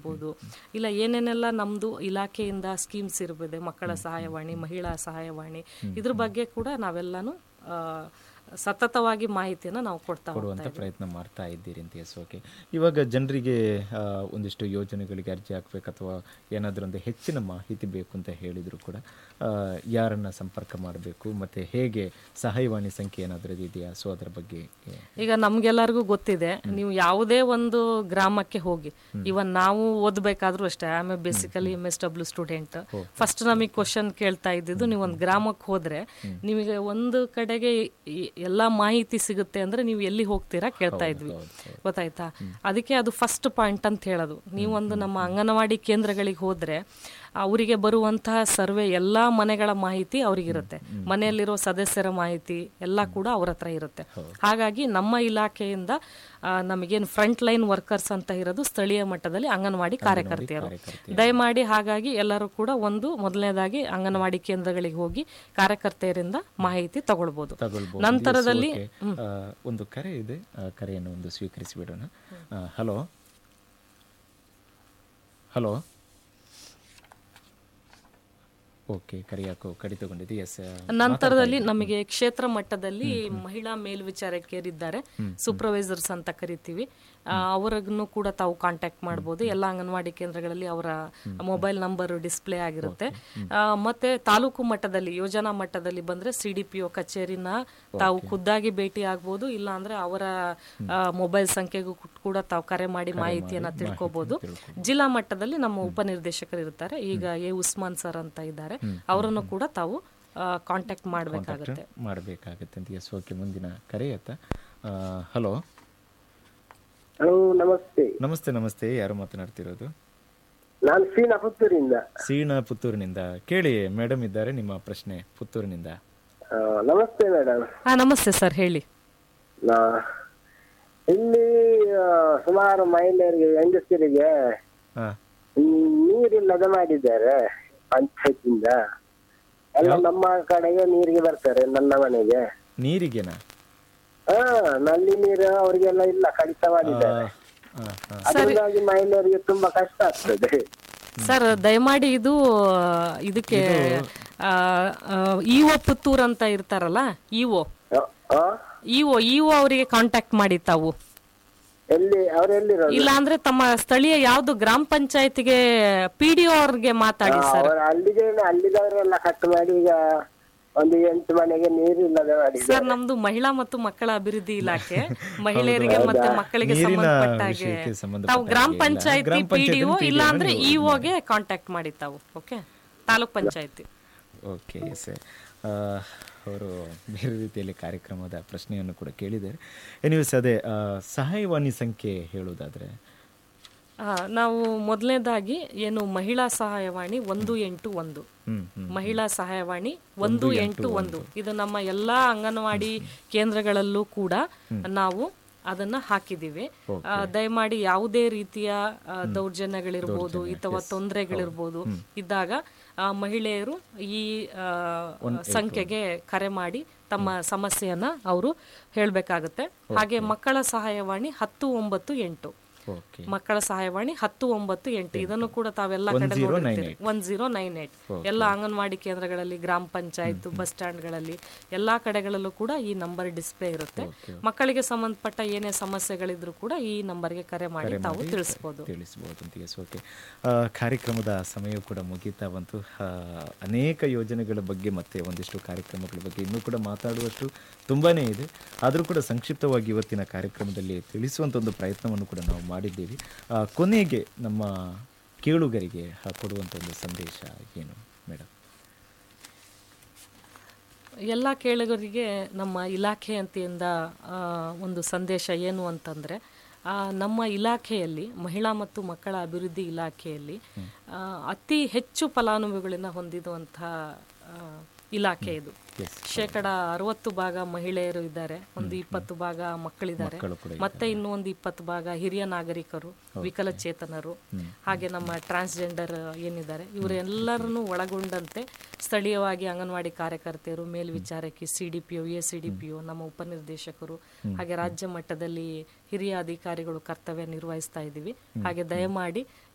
ಇರ್ಬೋದು ಇಲ್ಲ ಏನೇನೆಲ್ಲ ನಮ್ಮದು ಇಲಾಖೆಯಿಂದ ಸ್ಕೀಮ್ಸ್ ಇರ್ಬೋದು ಮಕ್ಕಳ ಸಹಾಯವಾಣಿ ಮಹಿಳಾ ಸಹಾಯವಾಣಿ ಇದ್ರ ಬಗ್ಗೆ ಕೂಡ ನಾವೆಲ್ಲನೂ ಆ, ಸತತವಾಗಿ ಮಾಹಿತಿಯನ್ನು ನಾವು ಕೊಡ್ತಾ ಹೋಗ್ತಾ ಕೊಡುವಂಥ ಪ್ರಯತ್ನ ಮಾಡ್ತಾ ಇದ್ದೀರಿ ಅಂತ ಎಸ್ ಓಕೆ ಇವಾಗ ಜನರಿಗೆ ಆ, ಒಂದಿಷ್ಟು ಯೋಜನೆಗಳಿಗೆ ಅರ್ಜಿ ಹಾಕ್ಬೇಕು ಅಥವಾ ಏನಾದರೂ ಒಂದು ಹೆಚ್ಚಿನ ಮಾಹಿತಿ ಬೇಕು ಅಂತ ಹೇಳಿದ್ರು ಕೂಡ ಆ, ಯಾರನ್ನ ಸಂಪರ್ಕ ಮಾಡಬೇಕು ಮತ್ತೆ ಹೇಗೆ ಸಹಾಯವಾಣಿ ಸಂಖ್ಯೆ ಏನಾದರೂ ಇದೆಯಾ ಸೊ ಅದರ ಬಗ್ಗೆ ಏ- ಈಗ ನಮ್ಗೆಲ್ಲರಿಗೂ ಗೊತ್ತಿದೆ ನೀವು ಯಾವುದೇ ಒಂದು ಗ್ರಾಮಕ್ಕೆ ಹೋಗಿ ಇವನ್ ನಾವು ಓದ್ಬೇಕಾದ್ರೂ ಅಷ್ಟೇ I a basically M S W student first ನಮಗೆ ಕ್ವಶನ್ ಕೇಳ್ತಾ ಇದ್ದಿದ್ದು ನೀವು ಒಂದು ಗ್ರಾಮಕ್ಕೆ ಹೋದ್ರೆ ನಿಮಗೆ ಒಂದು ಕಡೆಗೆ ಈ- ಎಲ್ಲಾ ಮಾಹಿತಿ ಸಿಗುತ್ತೆ ಅಂದ್ರೆ ನೀವು ಎಲ್ಲಿ ಹೋಗ್ತೀರಾ ಕೇಳ್ತಾ ಇದ್ವಿ ಗೊತ್ತಾಯ್ತಾ ಅದಕ್ಕೆ ಅದು ಫಸ್ಟ್ ಪಾಯಿಂಟ್ ಅಂತ ಹೇಳೋದು ನೀವೊಂದು ನಮ್ಮ ಅಂಗನವಾಡಿ ಕೇಂದ್ರಗಳಿಗೆ ಹೋದ್ರೆ ಅವರಿಗೆ ಬರುವಂತಹ ಸರ್ವೆ ಎಲ್ಲಾ ಮನೆಗಳ ಮಾಹಿತಿ ಅವ್ರಿಗಿರುತ್ತೆ ಮನೆಯಲ್ಲಿರೋ ಸದಸ್ಯರ ಮಾಹಿತಿ ಎಲ್ಲ ಕೂಡ ಅವ್ರ ಹತ್ರ ಇರುತ್ತೆ ಹಾಗಾಗಿ ನಮ್ಮ ಇಲಾಖೆಯಿಂದ ಆ, ನಮಗೇನು ಫ್ರಂಟ್ ಲೈನ್ ವರ್ಕರ್ಸ್ ಅಂತ ಇರೋದು ಸ್ಥಳೀಯ ಮಟ್ಟದಲ್ಲಿ ಅಂಗನವಾಡಿ ಕಾರ್ಯಕರ್ತೆಯರು ದಯಮಾಡಿ ಹಾಗಾಗಿ ಎಲ್ಲರೂ ಕೂಡ ಒಂದು ಮೊದಲನೇದಾಗಿ ಅಂಗನವಾಡಿ ಕೇಂದ್ರಗಳಿಗೆ ಹೋಗಿ ಕಾರ್ಯಕರ್ತೆಯರಿಂದ ಮಾಹಿತಿ ತಗೊಳ್ಬಹುದು ತಗೊಳ್ಬೋದು ನಂತರದಲ್ಲಿ Yes, okay. ಆ, ಒಂದು ಕರೆ ಇದೆ ಆ ಕರೆಯನ್ನು ಒಂದು ಸ್ವೀಕರಿಸಿ ಬಿಡೋಣ ಹಲೋ ಹಲೋ ಓಕೆ ಕರೆ ಯಾಕೋ ಕಡಿತಗೊಂಡಿದೆ ಎಸ್ ನಂತರದಲ್ಲಿ ನಮಗೆ ಕ್ಷೇತ್ರ ಮಟ್ಟದಲ್ಲಿ ಮಹಿಳಾ ಮೇಲ್ವಿಚಾರಕಿಯರಿದ್ದಾರೆ ಸೂಪರ್ವೈಸರ್ಸ್ ಅಂತ ಕರಿತೀವಿ ಅವರನ್ನು ಕೂಡ ತಾವು ಕಾಂಟ್ಯಾಕ್ಟ್ ಮಾಡ್ಬೋದು ಎಲ್ಲ ಅಂಗನವಾಡಿ ಕೇಂದ್ರಗಳಲ್ಲಿ ಅವರ ಮೊಬೈಲ್ ನಂಬರ್ ಡಿಸ್ಪ್ಲೇ ಆಗಿರುತ್ತೆ ಆ, ಮತ್ತೆ ತಾಲೂಕು ಮಟ್ಟದಲ್ಲಿ ಯೋಜನಾ ಮಟ್ಟದಲ್ಲಿ ಬಂದ್ರೆ ಸಿ ಡಿ ಪಿ ಒ ಕಚೇರಿನ ತಾವು ಖುದ್ದಾಗಿ ಭೇಟಿ ಆಗ್ಬೋದು ಇಲ್ಲ ಅಂದ್ರೆ ಅವರ ಮೊಬೈಲ್ ಸಂಖ್ಯೆಗೂ ಕೂಡ ತಾವು ಕರೆ ಮಾಡಿ ಮಾಹಿತಿಯನ್ನ ತಿಳ್ಕೊಬಹುದು ಜಿಲ್ಲಾ ಮಟ್ಟದಲ್ಲಿ ನಮ್ಮ ಉಪನಿರ್ದೇಶಕರು ಇರ್ತಾರೆ ಈಗ ಎ ಉಸ್ಮಾನ್ ಸರ್ ಅಂತ ಇದ್ದಾರೆ ಅವರನ್ನು ಕೂಡ ತಾವು ಕಾಂಟ್ಯಾಕ್ಟ್ ಮಾಡಬೇಕಾಗುತ್ತೆ ಮಾಡಬೇಕಾಗತ್ತೆ ಅಂತ ಎಸ್ ಓಕೆ ಮುಂದಿನ ಕರೆ ಆಯ್ತಾ ಹಲೋ ಹಲೋ ನಮಸ್ತೆ ನಮಸ್ತೆ ನಮಸ್ತೆ ಯಾರು ಮಾತನಾಡ್ತಿರೋದು ನಾನು ಸೀನಾ ಪುತ್ತೂರಿಂದ ಸೀಣ ಪುತ್ತೂರಿನಿಂದ ಕೇಳಿ ಮೇಡಮ್ ಇದ್ದಾರೆ ನಿಮ್ಮ ಪ್ರಶ್ನೆ ಪುತ್ತೂರಿನಿಂದ ಆ, ನಮಸ್ತೆ ಮೇಡಮ್ ಹಾ ನಮಸ್ತೆ ಸರ್ ಹೇಳಿ ನಾ ಇಲ್ಲಿ ಆ, ಸುಮಾರು ಮಹಿಳೆಯರಿಗೆ ಹೆಂಗಸರಿಗೆ ಹಾ ಹ್ಮ್, ನೀರಿಲ್ಲದೆ ಮಾಡಿದ್ದಾರೆ ಪಂಚಾಯತಿಂದ ಎಲ್ಲ ನಮ್ಮ ಕಡೆಗೆ ನೀರಿಗೆ ಬರ್ತಾರೆ ನನ್ನ ಮನೆಗೆ ನೀರಿಗೆನಾ ಹಾ ನಲ್ಲಿ ನೀರು ಅವರಿಗೆಲ್ಲ ಇಲ್ಲ ಕಡಿತ ಮಾಡಿದ್ದಾರೆ ಹಾ ಹಾ ಅದರಿಂದಾಗಿ ಮಹಿಳೆಯರಿಗೆ ತುಂಬಾ ಕಷ್ಟ ಆಗ್ತದೆ ಸರ್ ದಯಮಾಡಿ ಇದು ಇದಕ್ಕೆ ಇಒ ಪುತ್ತೂರ್ ಅಂತ ಇರ್ತಾರಲ್ಲ ಇಒ ಆ, ಆ? ಇಒ ಇಒ ಅವರಿಗೆ ಕಾಂಟ್ಯಾಕ್ಟ್ ಮಾಡಿ ತಾವು ಎಲ್ಲಿ ಅವರೆಲ್ಲಿರೋದು ಇಲ್ಲ ಅಂದ್ರೆ ತಮ್ಮ ಸ್ಥಳೀಯ ಯಾವ್ದು ಗ್ರಾಮ ಪಂಚಾಯತಿಗೆ ಪಿ ಡಿ ಅವ್ರಿಗೆ ಮಾತಾಡಿ ಸರ್ ಅವರು ಅಲ್ಲಿಗೆ ಅಲ್ಲಿದವರೆಲ್ಲ ಕಟ್ ಮಾಡಿ ಈಗ ಒಂದು ಎಂಟು ಮನೆಗೆ ನೀರು ಇಲ್ಲದೆ ಮಾಡಿ ಸರ್ ನಮ್ದು ಮಹಿಳಾ ಮತ್ತು ಮಕ್ಕಳ ಅಭಿವೃದ್ಧಿ ಇಲಾಖೆ ಮಹಿಳೆಯರಿಗೆ ಮತ್ತೆ ಮಕ್ಕಳಿಗೆ ನೀರಿನ ಸಂಬಂಧಪಟ್ಟ ಹಾಗೆ ವಿಷಯಕ್ಕೆ ಸಂಬಂಧಪಟ್ಟ ತಾವು ಗ್ರಾಮ ಹಾಗೆ ಇಲ್ಲ. ಪಂಚಾಯತಿ ಗ್ರಾಮ ಪಿಡಿಒ ಪಂಚಾಯತಿ ಇಲ್ಲ PDO ಅಂದ್ರೆ ನೀವು ಇಒಗೆ ಕಾಂಟ್ಯಾಕ್ಟ್ ಮಾಡಿ ತಾವು ಓಕೆ ತಾಲೂಕ್ ಪಂಚಾಯತಿ ಓಕೆ ಸರ್ ಅವರು ಬೇರೆ ರೀತಿಯಲ್ಲಿ ಕಾರ್ಯಕ್ರಮದ ಪ್ರಶ್ನೆಯನ್ನು ಕೂಡ ಕೇಳಿದ್ದಾರೆ ಎನಿವೇಸ್ ಅದೇ ಆ, ಸಹಾಯವಾಣಿ ಸಂಖ್ಯೆ ಹೇಳುವುದಾದ್ರೆ ಆ, ನಾವು ಮೊದಲನೇದಾಗಿ ಏನು ಮಹಿಳಾ ಸಹಾಯವಾಣಿ ಒಂದು ಎಂಟು ಒಂದು ಹ್ಮ್ ಹ್ಮ್ ಮಹಿಳಾ ಸಹಾಯವಾಣಿ ಒಂದು ಎಂಟು ಒಂದು ಇದು ನಮ್ಮ ಎಲ್ಲಾ ಅಂಗನವಾಡಿ ಕೇಂದ್ರಗಳಲ್ಲೂ ಕೂಡ ನಾವು ಅದನ್ನ ಹಾಕಿದೀವಿ ಆ, ದಯಮಾಡಿ ಯಾವುದೇ ರೀತಿಯ ಆ, ದೌರ್ಜನ್ಯಗಳಿರ್ಬೋದು ಅಥವಾ ತೊಂದರೆಗಳಿರ್ಬೋದು ಇದ್ದಾಗ ಆ, ಮಹಿಳೆಯರು ಈ ಆ, ಸಂಖ್ಯೆಗೆ ಕರೆ ಮಾಡಿ ತಮ್ಮ ಸಮಸ್ಯೆಯನ್ನ ಅವರು ಹೇಳಬೇಕಾಗುತ್ತೆ ಹಾಗೆ ಮಕ್ಕಳ ಸಹಾಯವಾಣಿ ಹತ್ತು ಒಂಬತ್ತು ಎಂಟು ಓಕೆ ಮಕ್ಕಳ ಸಹಾಯವಾಣಿ ಹತ್ತು ಒಂಬತ್ತು ಎಂಟು ಇದನ್ನು ಕೂಡ ತಾವೆಲ್ಲ ಕಡೆ ನೋಡಿರ್ತೀರಿ ಒನ್ ಜೀರೋ ನೈನ್ ಏಟ್ ಎಲ್ಲ ಅಂಗನವಾಡಿ ಕೇಂದ್ರಗಳಲ್ಲಿ ಗ್ರಾಮ ಪಂಚಾಯತ್ ಬಸ್ ಸ್ಟ್ಯಾಂಡ್ಗಳಲ್ಲಿ ಎಲ್ಲಾ ಕಡೆಗಳಲ್ಲೂ ಕೂಡ ಈ ನಂಬರ್ ಡಿಸ್ಪ್ಲೇ ಇರುತ್ತೆ ಮಕ್ಕಳಿಗೆ ಸಂಬಂಧಪಟ್ಟ ಏನೇ ಸಮಸ್ಯೆಗಳಿದ್ರು ಕೂಡ ಈ ನಂಬರ್ಗೆ ಕರೆ ಮಾಡಿ ತಾವು ತಿಳಿಸಬಹುದು ತಿಳಿಸ್ಬೋದು ಅಂತ ಎಸ್ ಓಕೆ ಕಾರ್ಯಕ್ರಮದ ಸಮಯ ಕೂಡ ಮುಗೀತಾ ಬಂತು ಆ, ಅನೇಕ ಯೋಜನೆಗಳ ಬಗ್ಗೆ ಮತ್ತೆ ಒಂದಿಷ್ಟು ಕಾರ್ಯಕ್ರಮಗಳ ಬಗ್ಗೆ ಇನ್ನೂ ಕೂಡ ಮಾತಾಡುವಷ್ಟು ತುಂಬಾನೇ ಇದೆ ಆದರೂ ಕೂಡ ಸಂಕ್ಷಿಪ್ತವಾಗಿ ಇವತ್ತಿನ ಕಾರ್ಯಕ್ರಮದಲ್ಲಿ ತಿಳಿಸುವಂಥ ಒಂದು ಪ್ರಯತ್ನವನ್ನು ಕೂಡ ನಾವು ಮಾಡಿದ್ದೀವಿ ಆ, ಕೊನೆಗೆ ನಮ್ಮ ಕೇಳುಗರಿಗೆ ಆ, ಕೊಡುವಂಥ ಒಂದು ಸಂದೇಶ ಏನು ಮೇಡಮ್ ಎಲ್ಲ ಕೇಳುಗರಿಗೆ ನಮ್ಮ ಇಲಾಖೆ ಅಂತಿಂದ ಆ, ಒಂದು ಸಂದೇಶ ಏನು ಅಂತಂದರೆ ನಮ್ಮ ಇಲಾಖೆಯಲ್ಲಿ ಮಹಿಳಾ ಮತ್ತು ಮಕ್ಕಳ ಅಭಿವೃದ್ಧಿ ಇಲಾಖೆಯಲ್ಲಿ ಆ, ಅತಿ ಹೆಚ್ಚು ಫಲಾನುಭವಿಗಳನ್ನ ಹೊಂದಿರುವಂತಹ ಆ, ಇಲಾಖೆ ಇದು ಶೇಕಡ ಅರವತ್ತು ಭಾಗ ಮಹಿಳೆಯರು ಇದ್ದಾರೆ ಒಂದು ಇಪ್ಪತ್ತು ಭಾಗ ಮಕ್ಕಳಿದ್ದಾರೆ ಮಕ್ಕಳು ಕೂಡ ಮತ್ತೆ ಇನ್ನೂ ಒಂದು ಇಪ್ಪತ್ತು ಭಾಗ ಹಿರಿಯ ನಾಗರಿಕರು ವಿಕಲಚೇತನರು ಹಾಗೆ ನಮ್ಮ ಟ್ರಾನ್ಸ್ಜೆಂಡರ್ ಏನಿದ್ದಾರೆ ಇವರೆಲ್ಲರನ್ನು ಒಳಗೊಂಡಂತೆ ಸ್ಥಳೀಯವಾಗಿ ಅಂಗನವಾಡಿ ಕಾರ್ಯಕರ್ತೆಯರು ಮೇಲ್ವಿಚಾರಕಿ C D P O A C D P O ನಮ್ಮ ಉಪನಿರ್ದೇಶಕರು ಹಾಗೆ ರಾಜ್ಯ ಮಟ್ಟದಲ್ಲಿ ಹಿರಿಯ ಅಧಿಕಾರಿಗಳು ಕರ್ತವ್ಯ ನಿರ್ವಹಿಸ್ತಾ ಇದ್ದೀವಿ ಹಾಗೆ ದಯಮಾಡಿ